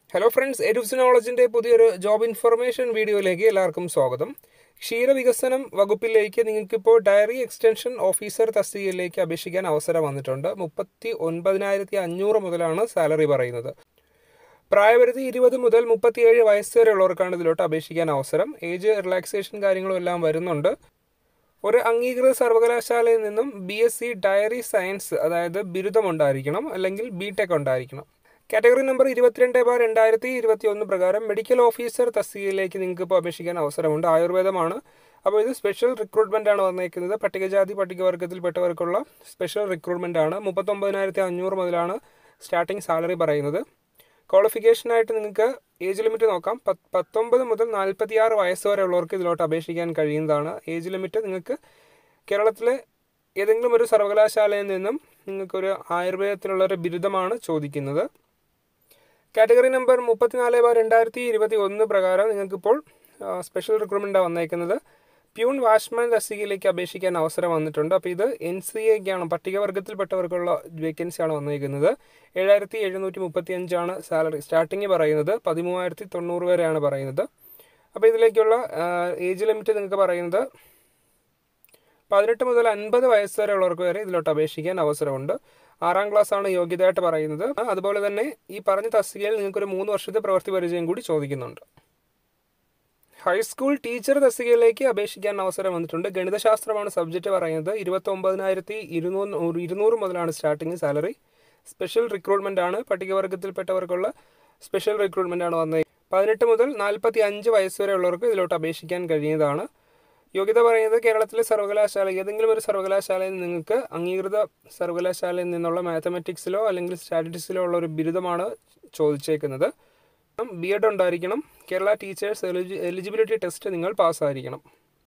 hello friends എഡുപ്സ് നോളജിന്റെ പുതിയൊരു job information വീഡിയോയിലേക്ക് എല്ലാവർക്കും സ്വാഗതം ക്ഷീരവികസനം വകുപ്പിലേക്ക് നിങ്ങൾക്കിപ്പോൾ ഡയറി എക്സ്റ്റൻഷൻ ഓഫീസർ തസ്തികയിലേക്ക് അപേക്ഷിക്കാൻ അവസരം വന്നിട്ടുണ്ട് മുപ്പത്തി ഒൻപതിനായിരത്തി അഞ്ഞൂറ് മുതലാണ് സാലറി പറയുന്നത് പ്രായപരിധി ഇരുപത് മുതൽ മുപ്പത്തിയേഴ് വയസ്സ് വരെ ഉള്ളവർക്കാണ് ഇതിലോട്ട് അപേക്ഷിക്കാൻ അവസരം ഏജ് റിലാക്സേഷൻ കാര്യങ്ങളും എല്ലാം വരുന്നുണ്ട് ഒരു അംഗീകൃത സർവകലാശാലയിൽ നിന്നും B S C dairy science അതായത് ബിരുദം ഉണ്ടായിരിക്കണം അല്ലെങ്കിൽ ബി ടെക് ഉണ്ടായിരിക്കണം കാറ്റഗറി നമ്പർ ഇരുപത്തിരണ്ട് ബാർ രണ്ടായിരത്തി ഇരുപത്തി ഒന്ന് പ്രകാരം മെഡിക്കൽ ഓഫീസർ തസ്തികയിലേക്ക് നിങ്ങൾക്ക് ഇപ്പോൾ അപേക്ഷിക്കാൻ അവസരമുണ്ട് ആയുർവേദമാണ് അപ്പോൾ ഇത് സ്പെഷ്യൽ റിക്രൂട്ട്മെന്റ് ആണ് വന്നേക്കുന്നത് പട്ടികജാതി പട്ടികവർഗത്തിൽപ്പെട്ടവർക്കുള്ള സ്പെഷ്യൽ റിക്രൂട്ട്മെന്റ് ആണ് മുപ്പത്തൊമ്പതിനായിരത്തി അഞ്ഞൂറ് മുതലാണ് സ്റ്റാർട്ടിംഗ് സാലറി പറയുന്നത് ക്വാളിഫിക്കേഷനായിട്ട് നിങ്ങൾക്ക് ഏജ് ലിമിറ്റ് നോക്കാം പത്ത് പത്തൊമ്പത് മുതൽ നാൽപ്പത്തിയാറ് വയസ്സ് വരെ ഉള്ളവർക്ക് ഇതിലോട്ട് അപേക്ഷിക്കാൻ കഴിയുന്നതാണ് ഏജ് ലിമിറ്റ് നിങ്ങൾക്ക് കേരളത്തിലെ ഏതെങ്കിലും ഒരു സർവകലാശാലയിൽ നിന്നും നിങ്ങൾക്കൊരു ആയുർവേദത്തിലുള്ള ഒരു ബിരുദമാണ് ചോദിക്കുന്നത് കാറ്റഗറി നമ്പർ മുപ്പത്തിനാല് ബാർ രണ്ടായിരത്തി ഇരുപത്തി ഒന്ന് പ്രകാരം നിങ്ങൾക്കിപ്പോൾ സ്പെഷ്യൽ റിക്രൂട്ട്മെൻറ്റാണ് വന്നേക്കുന്നത് പ്യൂൺ വാച്ച്മാൻ തസ്തികയിലേക്ക് അപേക്ഷിക്കാൻ അവസരം വന്നിട്ടുണ്ട് അപ്പോൾ ഇത് എൻ സി എക്കാണ് പട്ടികവർഗത്തിൽപ്പെട്ടവർക്കുള്ള വേക്കൻസിയാണ് വന്നിരിക്കുന്നത് ഏഴായിരത്തി എഴുന്നൂറ്റി മുപ്പത്തി അഞ്ചാണ് സാലറി സ്റ്റാർട്ടിങ് പറയുന്നത് പതിമൂവായിരത്തി തൊണ്ണൂറ് വരെയാണ് പറയുന്നത് അപ്പോൾ ഇതിലേക്കുള്ള ഏജ് ലിമിറ്റ് നിങ്ങൾക്ക് പറയുന്നത് പതിനെട്ട് മുതൽ അൻപത് വയസ്സ് വരെ ഉള്ളവർക്ക് വരെ ഇതിലോട്ട് അപേക്ഷിക്കാൻ അവസരമുണ്ട് ആറാം ക്ലാസ് ആണ് യോഗ്യതയായിട്ട് പറയുന്നത് അതുപോലെ തന്നെ ഈ പറഞ്ഞ തസ്തികയിൽ നിങ്ങൾക്കൊരു മൂന്ന് വർഷത്തെ പ്രവൃത്തി പരിചയം കൂടി ചോദിക്കുന്നുണ്ട് ഹൈസ്കൂൾ ടീച്ചർ തസ്തികയിലേക്ക് അപേക്ഷിക്കാൻ അവസരം വന്നിട്ടുണ്ട് ഗണിതശാസ്ത്രമാണ് സബ്ജക്റ്റ് പറയുന്നത് ഇരുപത്തി ഒമ്പതിനായിരത്തി ഇരുന്നൂറ് ഇരുന്നൂറ് മുതലാണ് സ്റ്റാർട്ടിങ് സാലറി സ്പെഷ്യൽ റിക്രൂട്ട്മെന്റ് ആണ് പട്ടികവർഗത്തിൽപ്പെട്ടവർക്കുള്ള സ്പെഷ്യൽ റിക്രൂട്ട്മെന്റ് ആണ് വന്നത് പതിനെട്ട് മുതൽ നാൽപ്പത്തി അഞ്ച് വയസ്സ് വരെ ഉള്ളവർക്ക് ഇതിലോട്ട് അപേക്ഷിക്കാൻ കഴിയുന്നതാണ് യോഗ്യത പറയുന്നത് കേരളത്തിലെ സർവകലാശാല ഏതെങ്കിലും ഒരു സർവകലാശാലയിൽ നിങ്ങൾക്ക് അംഗീകൃത സർവകലാശാലയിൽ നിന്നുള്ള മാത്തമാറ്റിക്സിലോ അല്ലെങ്കിൽ സ്റ്റാറ്റിസ്റ്റിക്സിലോ ഉള്ള ഒരു ബിരുദമാണ് ചോദിച്ചേക്കുന്നത് ബി എഡ് ഉണ്ടായിരിക്കണം കേരള ടീച്ചേഴ്സ് എലിജിബിലിറ്റി ടെസ്റ്റ് നിങ്ങൾ പാസ്സായിരിക്കണം